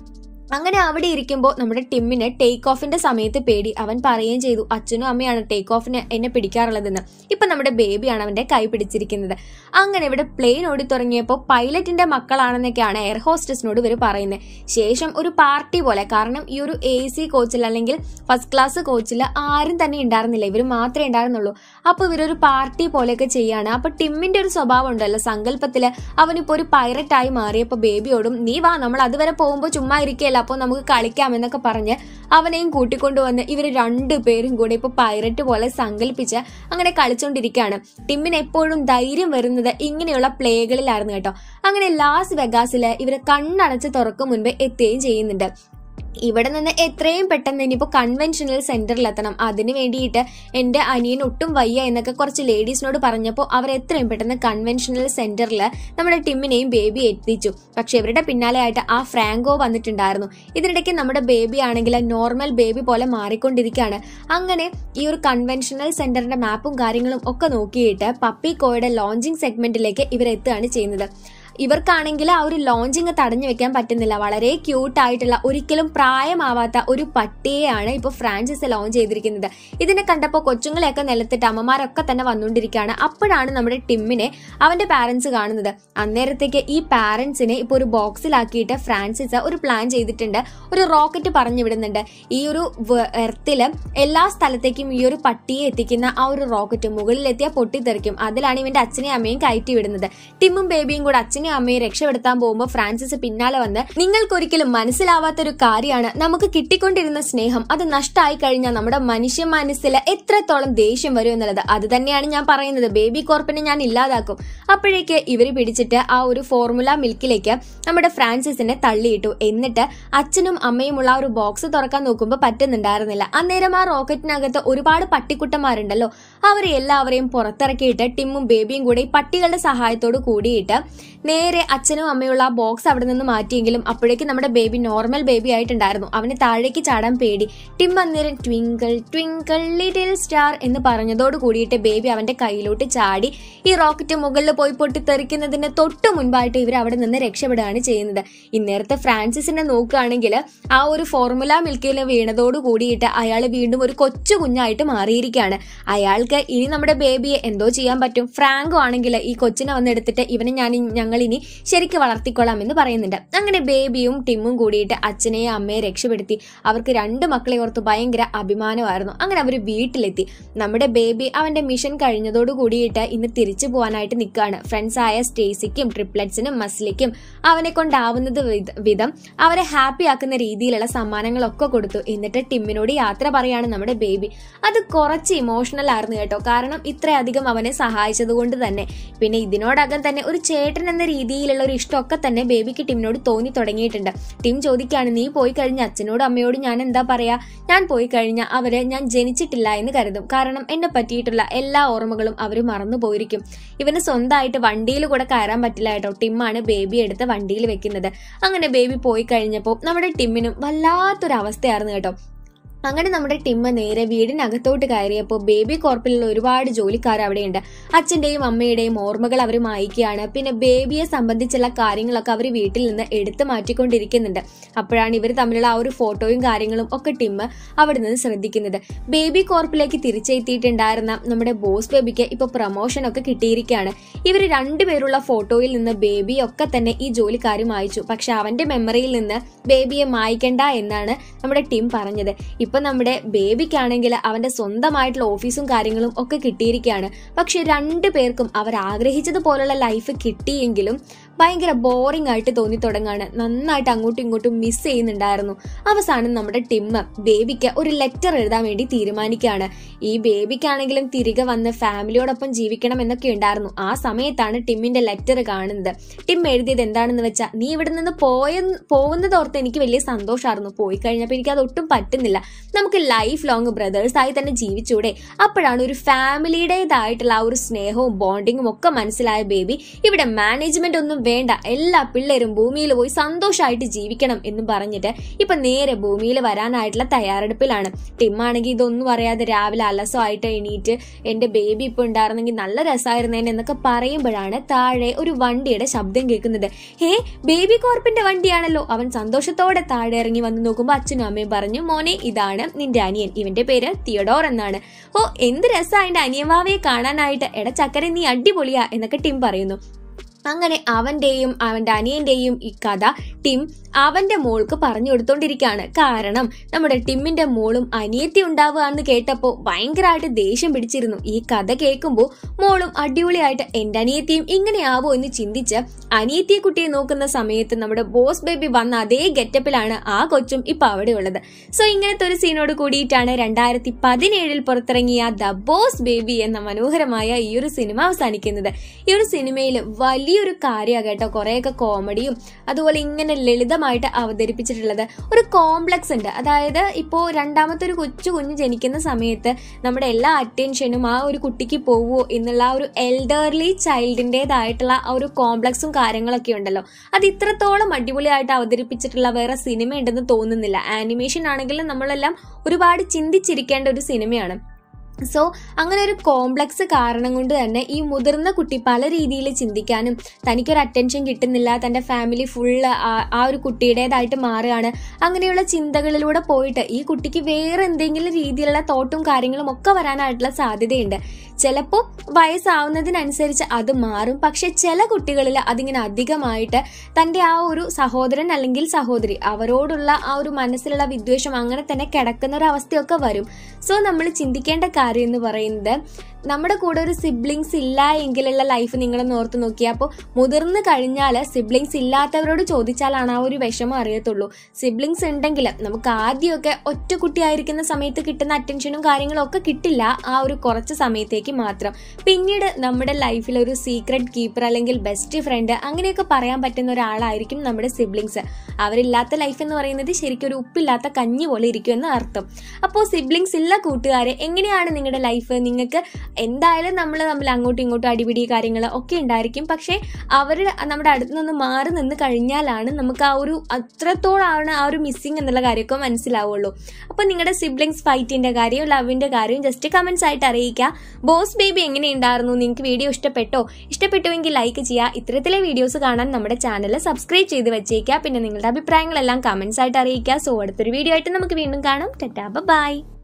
അങ്ങനെ അവിടെ ഇരിക്കുമ്പോൾ നമ്മുടെ ടിമ്മിന് ടേക്ക് ഓഫിന്റെ സമയത്ത് പേടി അവൻ പറയുകയും ചെയ്തു അച്ഛനും അമ്മയാണ് ടേക്ക് ഓഫിന് എന്നെ പിടിക്കാറുള്ളതെന്ന് ഇപ്പൊ നമ്മുടെ ബേബിയാണ് അവന്റെ കൈ പിടിച്ചിരിക്കുന്നത് അങ്ങനെ ഇവിടെ പ്ലെയിൻ ഓടി തുടങ്ങിയപ്പോൾ പൈലറ്റിന്റെ മക്കളാണെന്നൊക്കെയാണ് എയർ ഹോസ്റ്റസിനോട് ഇവർ പറയുന്നത് ശേഷം ഒരു പാർട്ടി പോലെ കാരണം ഈ ഒരു എ സി കോച്ചിൽ അല്ലെങ്കിൽ ഫസ്റ്റ് ക്ലാസ് കോച്ചിൽ ആരും തന്നെ ഉണ്ടായിരുന്നില്ല ഇവർ മാത്രമേ ഉണ്ടായിരുന്നുള്ളൂ അപ്പൊ ഇവരൊരു പാർട്ടി പോലെയൊക്കെ ചെയ്യാണ് അപ്പൊ ടിമ്മിന്റെ ഒരു സ്വഭാവം ഉണ്ടല്ലോ സങ്കല്പത്തില് അവനിപ്പോ ഒരു പൈററ്റ് ആയി മാറിയപ്പോ ബേബിയോടും നീ വാ നമ്മൾ അതുവരെ പോകുമ്പോൾ ചുമ്മാ ഇരിക്കുകയല്ല അപ്പോൾ നമുക്ക് കളിക്കാം എന്നൊക്കെ പറഞ്ഞ് അവനെയും കൂട്ടിക്കൊണ്ടുവന്ന് ഇവർ രണ്ടുപേരും കൂടെ ഇപ്പൊ പൈററ്റ് പോലെ സങ്കല്പിച്ച് അങ്ങനെ കളിച്ചുകൊണ്ടിരിക്കുകയാണ് ടിമ്മിന് എപ്പോഴും ധൈര്യം വരുന്നത് ഇങ്ങനെയുള്ള പ്ലേകളിലായിരുന്നു കേട്ടോ അങ്ങനെ ലാസ് വെഗാസില് ഇവര് കണ്ണടച്ച് തുറക്കും മുൻപ് എത്തുകയും ചെയ്യുന്നുണ്ട് ഇവിടെ നിന്ന് എത്രയും പെട്ടെന്ന് ഇനിയിപ്പോൾ കൺവെൻഷണൽ സെന്ററിൽ എത്തണം അതിന് വേണ്ടിയിട്ട് എൻ്റെ അനിയൻ ഒട്ടും വയ്യ എന്നൊക്കെ കുറച്ച് ലേഡീസിനോട് പറഞ്ഞപ്പോൾ അവർ എത്രയും പെട്ടെന്ന് കൺവെൻഷണൽ സെന്ററിൽ നമ്മുടെ ടിമ്മിനെയും ബേബി എത്തിച്ചു പക്ഷെ ഇവരുടെ പിന്നാലെ ആയിട്ട് ആ ഫ്രാങ്കോ വന്നിട്ടുണ്ടായിരുന്നു ഇതിനിടയ്ക്ക് നമ്മുടെ ബേബി ആണെങ്കിൽ നോർമൽ ബേബി പോലെ മാറിക്കൊണ്ടിരിക്കുകയാണ് അങ്ങനെ ഈ ഒരു കൺവെൻഷണൽ സെന്ററിന്റെ മാപ്പും കാര്യങ്ങളും ഒക്കെ നോക്കിയിട്ട് പപ്പിക്കോയുടെ ലോഞ്ചിങ് സെഗ്മെന്റിലേക്ക് ഇവർ എത്തുകയാണ് ചെയ്യുന്നത് ഇവർക്കാണെങ്കിൽ ആ ഒരു ലോഞ്ചിങ് തടഞ്ഞു വെക്കാൻ പറ്റുന്നില്ല വളരെ ക്യൂട്ട് ആയിട്ടുള്ള ഒരിക്കലും പ്രായമാവാത്ത ഒരു പട്ടിയെയാണ് ഇപ്പോൾ ഫ്രാൻസിസ് ലോഞ്ച് ചെയ്തിരിക്കുന്നത് ഇതിനെ കണ്ടപ്പോൾ കൊച്ചുങ്ങളെയൊക്കെ നിലത്തിട്ട് അമ്മമാരൊക്കെ തന്നെ വന്നുകൊണ്ടിരിക്കുകയാണ് അപ്പോഴാണ് നമ്മുടെ ടിമ്മിനെ അവന്റെ പാരന്റ്സ് കാണുന്നത് അന്നേരത്തേക്ക് ഈ പാരന്റ്സിനെ ഇപ്പോൾ ഒരു ബോക്സിലാക്കിയിട്ട് ഫ്രാൻസിസ് ഒരു പ്ലാൻ ചെയ്തിട്ടുണ്ട് ഒരു റോക്കറ്റ് പറഞ്ഞു വിടുന്നുണ്ട് ഈ ഒരു എർത്തില് എല്ലാ സ്ഥലത്തേക്കും ഈ ഒരു പട്ടിയെ എത്തിക്കുന്ന ആ ഒരു റോക്കറ്റ് മുകളിലെത്തിയാൽ പൊട്ടിത്തെറിക്കും അതിലാണ് ഇവന്റെ അച്ഛനെയും അമ്മയും കയറ്റി വിടുന്നത് ടിമ്മും ബേബിയും കൂടെ അച്ഛനെയും അമ്മയും രക്ഷപ്പെടുത്താൻ പോകുമ്പോൾ ഫ്രാൻസിസ് പിന്നാലെ വന്ന് നിങ്ങൾക്കൊരിക്കലും മനസ്സിലാവാത്ത ഒരു കാര്യമാണ് നമുക്ക് കിട്ടിക്കൊണ്ടിരുന്ന സ്നേഹം അത് നഷ്ടമായി കഴിഞ്ഞാൽ നമ്മുടെ മനുഷ്യ മനസ്സിൽ എത്രത്തോളം ദേഷ്യം വരും എന്നുള്ളത് അത് തന്നെയാണ് ഞാൻ പറയുന്നത് ബേബി കോർപ്പിനെ ഞാൻ ഇല്ലാതാക്കും അപ്പോഴേക്ക് ഇവര് പിടിച്ചിട്ട് ആ ഒരു ഫോർമുല മിൽക്കിലേക്ക് നമ്മുടെ ഫ്രാൻസിസിനെ തള്ളിയിട്ടു എന്നിട്ട് അച്ഛനും അമ്മയുമുള്ള ആ ഒരു ബോക്സ് തുറക്കാൻ നോക്കുമ്പോൾ പറ്റുന്നുണ്ടായിരുന്നില്ല അന്നേരം ആ റോക്കറ്റിനകത്ത് ഒരുപാട് പട്ടിക്കുട്ടന്മാരുണ്ടല്ലോ അവരെ എല്ലാവരെയും പുറത്തിറക്കിയിട്ട് ടിമ്മും ബേബിയും കൂടി ഈ പട്ടികളുടെ സഹായത്തോട് കൂടിയിട്ട് നേരെ അച്ഛനും അമ്മയുള്ള ആ ബോക്സ് അവിടെ നിന്ന് മാറ്റിയെങ്കിലും അപ്പോഴേക്കും നമ്മുടെ ബേബി നോർമൽ ബേബി ആയിട്ടുണ്ടായിരുന്നു അവന് താഴേക്ക് ചാടാൻ പേടി ടിം അന്നേരം ട്വിങ്കിൾ ട്വിങ്കിൾ ലിറ്റിൽ സ്റ്റാർ എന്ന് പറഞ്ഞതോട് കൂടിയിട്ട് ബേബി അവന്റെ കയ്യിലോട്ട് ചാടി ഈ റോക്കറ്റ് മുകളിൽ പോയി പൊട്ടിത്തെറിക്കുന്നതിന് തൊട്ട് മുൻപായിട്ട് ഇവർ അവിടെ നിന്ന് രക്ഷപ്പെടുകയാണ് ചെയ്യുന്നത് ഇന്നേരത്തെ ഫ്രാൻസിസിനെ നോക്കുകയാണെങ്കിൽ ആ ഒരു ഫോർമുല മിൽക്കിൽ വീണതോട് കൂടിയിട്ട് അയാൾ വീണ്ടും ഒരു കൊച്ചു കുഞ്ഞായിട്ട് മാറിയിരിക്കുകയാണ് അയാൾക്ക് ഇനി നമ്മുടെ ബേബിയെ എന്തോ ചെയ്യാൻ പറ്റും ഫ്രാങ്കോ ആണെങ്കിൽ ഈ കൊച്ചിനെ വന്നെടുത്തിട്ട് ഇവനെ ഞാൻ ഞങ്ങൾ ഇനി ശരിക്ക് വളർത്തിക്കൊള്ളാം എന്ന് പറയുന്നുണ്ട് അങ്ങനെ ബേബിയും ടിമ്മും കൂടിയിട്ട് അച്ഛനെയും അമ്മയെ രക്ഷപ്പെടുത്തി അവർക്ക് രണ്ട് മക്കളെ ഓർത്ത് ഭയങ്കര അഭിമാനമായിരുന്നു അങ്ങനെ അവർ വീട്ടിലെത്തി നമ്മുടെ ബേബി അവന്റെ മിഷൻ കഴിഞ്ഞതോട് കൂടിയിട്ട് ഇന്ന് തിരിച്ചു പോകാനായിട്ട് നിൽക്കുകയാണ് ഫ്രണ്ട്സ് ആയ സ്റ്റേസിക്കും ട്രിപ്ലറ്റ്സിനും മസ്ലിക്കും അവനെ കൊണ്ടാവുന്നത് വിധ- വിധം അവരെ ഹാപ്പി ആക്കുന്ന രീതിയിലുള്ള സമ്മാനങ്ങളൊക്കെ കൊടുത്തു എന്നിട്ട് ടിമ്മിനോട് യാത്ര പറയാണ് നമ്മുടെ ബേബി അത് കുറച്ച് ഇമോഷണൽ ആയിരുന്നു കേട്ടോ കാരണം ഇത്രയധികം അവനെ സഹായിച്ചത് കൊണ്ട് തന്നെ പിന്നെ ഇതിനോടകം തന്നെ ഒരു ചേട്ടൻ എന്ന രീതിയിലുള്ള ഒരു ഇഷ്ടമൊക്കെ തന്നെ ബേബിക്ക് ടിമ്മിനോട് തോന്നി തുടങ്ങിയിട്ടുണ്ട് ടിം ചോദിക്കാണ് നീ പോയി കഴിഞ്ഞ അച്ഛനോടും അമ്മയോടും ഞാൻ എന്താ പറയാ ഞാൻ പോയി കഴിഞ്ഞ അവര് ഞാൻ ജനിച്ചിട്ടില്ല എന്ന് കരുതും കാരണം എന്നെ പറ്റിയിട്ടുള്ള എല്ലാ ഓർമ്മകളും അവർ മറന്നു പോയിരിക്കും ഇവന് സ്വന്തമായിട്ട് വണ്ടിയിൽ കൂടെ കയറാൻ പറ്റില്ല കേട്ടോ ടിമ്മാണ് ബേബി എടുത്ത് വണ്ടിയിൽ വെക്കുന്നത് അങ്ങനെ ബേബി പോയി കഴിഞ്ഞപ്പോൾ നമ്മുടെ ടിമ്മിനും വല്ലാത്തൊരു അവസ്ഥയായിരുന്നു കേട്ടോ അങ്ങനെ നമ്മുടെ ടിമ്മ നേരെ വീടിനകത്തോട്ട് കയറിയപ്പോൾ ബേബി കോർപ്പിലുള്ള ഒരുപാട് ജോലിക്കാർ അവിടെയുണ്ട് അച്ഛന്റെയും അമ്മയുടെയും ഓർമ്മകൾ അവർ മായിക്കുകയാണ് പിന്നെ ബേബിയെ സംബന്ധിച്ചുള്ള കാര്യങ്ങളൊക്കെ അവർ വീട്ടിൽ നിന്ന് എടുത്തു മാറ്റിക്കൊണ്ടിരിക്കുന്നുണ്ട് അപ്പോഴാണ് ഇവർ തമ്മിലുള്ള ആ ഒരു ഫോട്ടോയും കാര്യങ്ങളും ഒക്കെ ടിമ്മ് അവിടെ നിന്ന് ശ്രദ്ധിക്കുന്നത് ബേബി കോർപ്പിലേക്ക് തിരിച്ചെത്തിയിട്ടുണ്ടായിരുന്ന നമ്മുടെ ബോസ് ബേബിക്ക് ഇപ്പൊ പ്രൊമോഷൻ ഒക്കെ കിട്ടിയിരിക്കുകയാണ് ഇവർ രണ്ടുപേരുള്ള ഫോട്ടോയിൽ നിന്ന് ബേബി ഒക്കെ തന്നെ ഈ ജോലിക്കാർ മായിച്ചു പക്ഷെ അവന്റെ മെമ്മറിയിൽ നിന്ന് ബേബിയെ മായ്ക്കണ്ട എന്നാണ് നമ്മുടെ ടീം പറഞ്ഞത് ഇപ്പൊ നമ്മുടെ ബേബിക്കാണെങ്കിൽ അവന്റെ സ്വന്തമായിട്ടുള്ള ഓഫീസും കാര്യങ്ങളും ഒക്കെ കിട്ടിയിരിക്കുകയാണ് പക്ഷെ രണ്ടു പേർക്കും അവർ ആഗ്രഹിച്ചതുപോലുള്ള ലൈഫ് കിട്ടിയെങ്കിലും ഭയങ്കര ബോറിംഗ് ആയിട്ട് തോന്നി തുടങ്ങാണ് നന്നായിട്ട് അങ്ങോട്ടും ഇങ്ങോട്ടും മിസ് ചെയ്യുന്നുണ്ടായിരുന്നു അവസാനം നമ്മുടെ ടിമ്മ് ബേബിക്ക് ഒരു ലെറ്റർ എഴുതാൻ വേണ്ടി തീരുമാനിക്കുകയാണ് ഈ ബേബിക്കാണെങ്കിലും തിരികെ വന്ന് ഫാമിലിയോടൊപ്പം ജീവിക്കണം എന്നൊക്കെ ഉണ്ടായിരുന്നു ആ സമയത്താണ് ടിമ്മിന്റെ ലെറ്റർ കാണുന്നത് ടിം എഴുതിയത് എന്താണെന്ന് വെച്ചാൽ നീ ഇവിടെ നിന്ന് പോയ പോകുന്നതോർത്ത് എനിക്ക് വലിയ സന്തോഷമായിരുന്നു പോയി കഴിഞ്ഞപ്പോൾ എനിക്ക് അത് ഒട്ടും പറ്റുന്നില്ല നമുക്ക് ലൈഫ് ലോങ് ബ്രദേഴ്സായി തന്നെ ജീവിച്ചൂടെ അപ്പോഴാണ് ഒരു ഫാമിലിയുടേതായിട്ടുള്ള ആ ഒരു സ്നേഹവും ബോണ്ടിങ്ങും ഒക്കെ മനസ്സിലായ ബേബി ഇവിടെ മാനേജ്മെന്റ് ഒന്നും വേണ്ട എല്ലാ പിള്ളേരും ഭൂമിയിൽ പോയി സന്തോഷമായിട്ട് ജീവിക്കണം എന്ന് പറഞ്ഞിട്ട് ഇപ്പൊ നേരെ ഭൂമിയിൽ വരാനായിട്ടുള്ള തയ്യാറെടുപ്പിലാണ് ടിമ്മാണെങ്കിൽ ഇതൊന്നും അറിയാതെ രാവിലെ അലസമായിട്ട് എണീറ്റ് എന്റെ ബേബി ഇപ്പൊ ഉണ്ടായിരുന്നെങ്കിൽ നല്ല രസമായിരുന്നേനെ എന്നൊക്കെ പറയുമ്പോഴാണ് താഴെ ഒരു വണ്ടിയുടെ ശബ്ദം കേൾക്കുന്നത് ഹേ ബേബി കോർപ്പിന്റെ വണ്ടിയാണല്ലോ അവൻ സന്തോഷത്തോടെ താഴെ ഇറങ്ങി വന്ന് നോക്കുമ്പോൾ അച്ഛനും അമ്മയും പറഞ്ഞു മോനെ ഇതാണ് നിന്റെ അനിയൻ ഇവന്റെ പേര് തിയഡോർ എന്നാണ് ഓ എന്ത് രസാ എന്റെ അനിയവാവയെ കാണാനായിട്ട് എട ചക്കര നീ അടിപൊളിയാ എന്നൊക്കെ ടിം പറയുന്നു അങ്ങനെ അവന്റെയും അവന്റെ അനിയന്റെയും ഈ കഥ ടിം അവന്റെ മോൾക്ക് പറഞ്ഞു കൊടുത്തോണ്ടിരിക്കുകയാണ് കാരണം നമ്മുടെ ടിമ്മിന്റെ മോളും അനിയത്തി ഉണ്ടാവുകയെന്ന് കേട്ടപ്പോൾ ഭയങ്കരമായിട്ട് ദേഷ്യം പിടിച്ചിരുന്നു ഈ കഥ കേൾക്കുമ്പോൾ മോളും അടിപൊളിയായിട്ട് എന്റെ അനിയത്തിയും ഇങ്ങനെയാവോ എന്ന് ചിന്തിച്ച് അനിയത്തിയെ കുട്ടിയെ നോക്കുന്ന സമയത്ത് നമ്മുടെ ബോസ് ബേബി വന്ന അതേ ഗെറ്റപ്പിലാണ് ആ കൊച്ചും ഇപ്പൊ അവിടെ ഉള്ളത് സോ ഇങ്ങനത്തെ ഒരു സീനോട് കൂടിയിട്ടാണ് രണ്ടായിരത്തി പതിനേഴിൽ പുറത്തിറങ്ങിയ ദ ബോസ് ബേബി എന്ന മനോഹരമായ ഈ ഒരു സിനിമ അവസാനിക്കുന്നത് ഈ ഒരു സിനിമയിൽ വലിയൊരു കാര്യമാണ് കേട്ടോ കുറേയൊക്കെ കോമഡിയും അതുപോലെ ഇങ്ങനെ ലളിതമായിട്ട് അവതരിപ്പിച്ചിട്ടുള്ളത് ഒരു കോംപ്ലക്സ് ഉണ്ട് അതായത് ഇപ്പോൾ രണ്ടാമത്തെ ഒരു കൊച്ചു കുഞ്ഞ് ജനിക്കുന്ന സമയത്ത് നമ്മുടെ എല്ലാ അറ്റൻഷനും ആ ഒരു കുട്ടിക്ക് പോവുമോ എന്നുള്ള ആ ഒരു എൽഡർലി ചൈൽഡിൻ്റെതായിട്ടുള്ള ആ ഒരു കോംപ്ലക്സും കാര്യങ്ങളൊക്കെ ഉണ്ടല്ലോ അത് ഇത്രത്തോളം അടിപൊളിയായിട്ട് അവതരിപ്പിച്ചിട്ടുള്ള വേറെ സിനിമ ഉണ്ടെന്ന് തോന്നുന്നില്ല ആനിമേഷൻ ആണെങ്കിലും നമ്മളെല്ലാം ഒരുപാട് ചിന്തിച്ചിരിക്കേണ്ട ഒരു സിനിമയാണ് സോ അങ്ങനെ ഒരു കോംപ്ലക്സ് കാരണം കൊണ്ട് തന്നെ ഈ മുതിർന്ന കുട്ടി പല രീതിയിൽ ചിന്തിക്കാനും തനിക്കൊരു അറ്റൻഷൻ കിട്ടുന്നില്ല തൻ്റെ ഫാമിലി ഫുള്ള് ആ ഒരു കുട്ടിയുടേതായിട്ട് മാറുകയാണ് അങ്ങനെയുള്ള ചിന്തകളിലൂടെ പോയിട്ട് ഈ കുട്ടിക്ക് വേറെ എന്തെങ്കിലും രീതിയിലുള്ള തോട്ടും കാര്യങ്ങളും ഒക്കെ വരാനായിട്ടുള്ള സാധ്യതയുണ്ട് ചിലപ്പോൾ വയസ്സാവുന്നതിനനുസരിച്ച് അത് മാറും പക്ഷെ ചില കുട്ടികളിൽ അതിങ്ങനെ അധികമായിട്ട് തൻ്റെ ആ ഒരു സഹോദരൻ അല്ലെങ്കിൽ സഹോദരി അവരോടുള്ള ആ ഒരു മനസ്സിലുള്ള വിദ്വേഷം അങ്ങനെ തന്നെ കിടക്കുന്ന ഒരു അവസ്ഥയൊക്കെ വരും സോ നമ്മൾ ചിന്തിക്കേണ്ട കാര്യം എന്ന് പറയുന്നത് നമ്മുടെ കൂടെ ഒരു സിബ്ലിങ്സ് ഇല്ല എങ്കിലുള്ള ലൈഫ് നിങ്ങൾ ഓർത്ത് നോക്കിയാൽ അപ്പോൾ മുതിർന്നു കഴിഞ്ഞാൽ സിബ്ലിങ്സ് ഇല്ലാത്തവരോട് ചോദിച്ചാലാണ് ആ ഒരു വിഷമം അറിയത്തുള്ളൂ സിബ്ലിങ്സ് ഉണ്ടെങ്കിൽ നമുക്ക് ആദ്യമൊക്കെ ഒറ്റ കുട്ടിയായിരിക്കുന്ന സമയത്ത് കിട്ടുന്ന അറ്റൻഷനും കാര്യങ്ങളും ഒക്കെ കിട്ടില്ല ആ ഒരു കുറച്ച് സമയത്തേക്ക് മാത്രം പിന്നീട് നമ്മുടെ ലൈഫിൽ ഒരു സീക്രട്ട് കീപ്പർ അല്ലെങ്കിൽ ബെസ്റ്റ് ഫ്രണ്ട് അങ്ങനെയൊക്കെ പറയാൻ പറ്റുന്ന ഒരാളായിരിക്കും നമ്മുടെ സിബ്ലിങ്സ് അവരില്ലാത്ത ലൈഫ് എന്ന് പറയുന്നത് ശരിക്കും ഒരു ഉപ്പില്ലാത്ത കഞ്ഞി പോലെ ഇരിക്കും എന്ന് അർത്ഥം അപ്പോൾ സിബ്ലിങ്സ് ഇല്ല കൂട്ടുകാരെ എങ്ങനെയാണ് നിങ്ങളുടെ ലൈഫ് നിങ്ങൾക്ക് എന്തായാലും നമ്മൾ തമ്മിൽ അങ്ങോട്ടും ഇങ്ങോട്ടും അടിപിടി കാര്യങ്ങൾ ഒക്കെ ഉണ്ടായിരിക്കും പക്ഷേ അവർ നമ്മുടെ അടുത്ത് നിന്ന് മാറി നിന്ന് കഴിഞ്ഞാലാണ് നമുക്ക് ആ ഒരു അത്രത്തോളാണ് ആ ഒരു മിസ്സിങ് എന്നുള്ള കാര്യമൊക്കെ മനസ്സിലാവുള്ളൂ അപ്പോൾ നിങ്ങളുടെ സിബ്ലിങ്സ് ഫൈറ്റിൻ്റെ കാര്യവും ലവിൻ്റെ കാര്യവും ജസ്റ്റ് കമൻസ് ആയിട്ട് അറിയിക്കുക ബോസ് ബേബി എങ്ങനെയുണ്ടായിരുന്നു നിങ്ങൾക്ക് വീഡിയോ ഇഷ്ടപ്പെട്ടോ ഇഷ്ടപ്പെട്ടുവെങ്കിൽ ലൈക്ക് ചെയ്യുക ഇത്തരത്തിലെ വീഡിയോസ് കാണാൻ നമ്മുടെ ചാനൽ സബ്സ്ക്രൈബ് ചെയ്ത് വെച്ചേക്കുക പിന്നെ നിങ്ങളുടെ അഭിപ്രായങ്ങളെല്ലാം കമൻസ് ആയിട്ട് അറിയിക്കുക സോ അടുത്തൊരു വീഡിയോ ആയിട്ട് നമുക്ക് വീണ്ടും കാണാം ടെറ്റാ ബൈ